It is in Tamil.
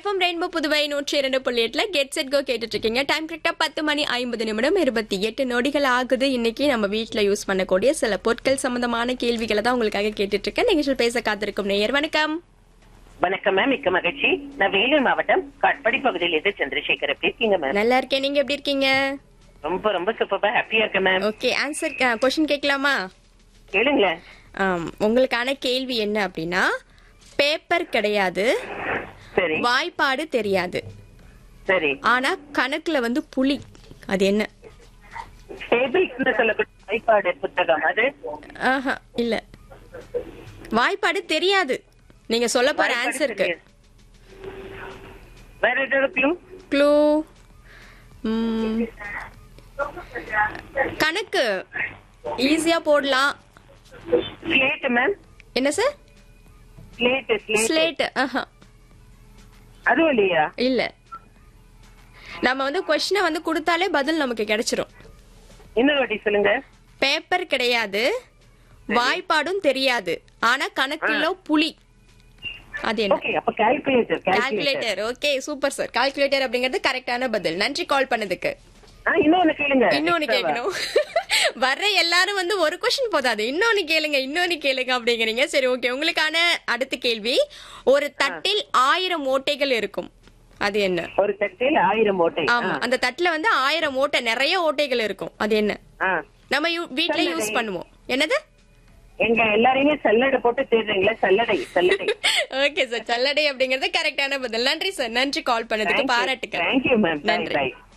எஃப்எம் ரெயின்போ புதுவை நூற்றி இரண்டு புள்ளி எட்டுல கெட் செட் கோ கேட்டுட்டு இருக்கீங்க டைம் கரெக்டா பத்து மணி ஐம்பது நிமிடம் இருபத்தி எட்டு நொடிகள் ஆகுது இன்னைக்கு நம்ம வீட்ல யூஸ் பண்ணக்கூடிய சில பொருட்கள் சம்பந்தமான கேள்விகளை தான் உங்களுக்காக கேட்டுட்டு இருக்கேன் நிகழ்ச்சியில் பேச காத்திருக்கும் நேயர் வணக்கம் வணக்கம் மேம் மிக்க மகிழ்ச்சி நான் வேலூர் மாவட்டம் காட்பாடி பகுதியில் இருந்து சந்திரசேகர் எப்படி இருக்கீங்க மேம் நல்லா இருக்கேன் நீங்க எப்படி இருக்கீங்க ரொம்ப ரொம்ப சூப்பரா ஹாப்பியா இருக்கேன் மேம் ஓகே ஆன்சர் கொஸ்டின் கேட்கலாமா கேளுங்களேன் ஆம், உங்களுக்கான கேள்வி என்ன அப்படின்னா பேப்பர் கிடையாது சரி வாய்ப்பாடு தெரியாது சரி ஆனா கணக்குல வந்து புலி அது என்ன டேபிள்ஸ் சொல்லக்கூடிய வாய்ப்பாடு புத்தகம் அது ஆஹா இல்ல வாய்ப்பாடு தெரியாது நீங்க சொல்ல போற வாய்ப்பாடு ஆன்சருக்கு தெரியாது. வேற ஏதாவது க்ளூ க்ளூ கணக்கு ஈஸியா போடலாம் ஸ்லேட் மேம் என்ன சார் ஸ்லேட் ஸ்லேட் ஸ்லேட் ஆஹா அதுவும் இல்லையா இல்ல நம்ம வந்து கொஸ்டினை வந்து கொடுத்தாலே பதில் நமக்கு கிடைச்சிரும் இன்னொரு வாட்டி சொல்லுங்க பேப்பர் கிடையாது வாய்ப்பாடும் தெரியாது ஆனா கணக்குல புலி அது என்ன ஓகே அப்ப calculator calculator calculator okay super sir calculator அப்படிங்கிறது கரெக்டான பதில் நன்றி கால் பண்ணதுக்கு இன்னொன்னு கேளுங்க இன்னொன்னு Extra-வா? கேட்கணும் வர்ற எல்லாரும் வந்து ஒரு கொஸ்டின் போதாது இன்னொன்னு கேளுங்க இன்னொன்னு கேளுங்க அப்படிங்கிறீங்க சரி ஓகே உங்களுக்கான அடுத்த கேள்வி ஒரு தட்டில் ஆயிரம் ஓட்டைகள் இருக்கும் அது என்ன ஒரு தட்டில் ஆயிரம் ஓட்டை ஆமா அந்த தட்டுல வந்து ஆயிரம் ஓட்டை நிறைய ஓட்டைகள் இருக்கும் அது என்ன ஆ. நம்ம யூ- வீட்ல யூஸ் பண்ணுவோம் என்னது எங்க எல்லாரையுமே சல்லடை போட்டு தேடுறீங்களா சல்லடை சல்லடை ஓகே சார் சல்லடை அப்படிங்கறது கரெக்டான பதில் நன்றி சார் நன்றி கால் பண்ணதுக்கு பாராட்டுக்கள் தேங்க்யூ மேம் நன்றி நன்றி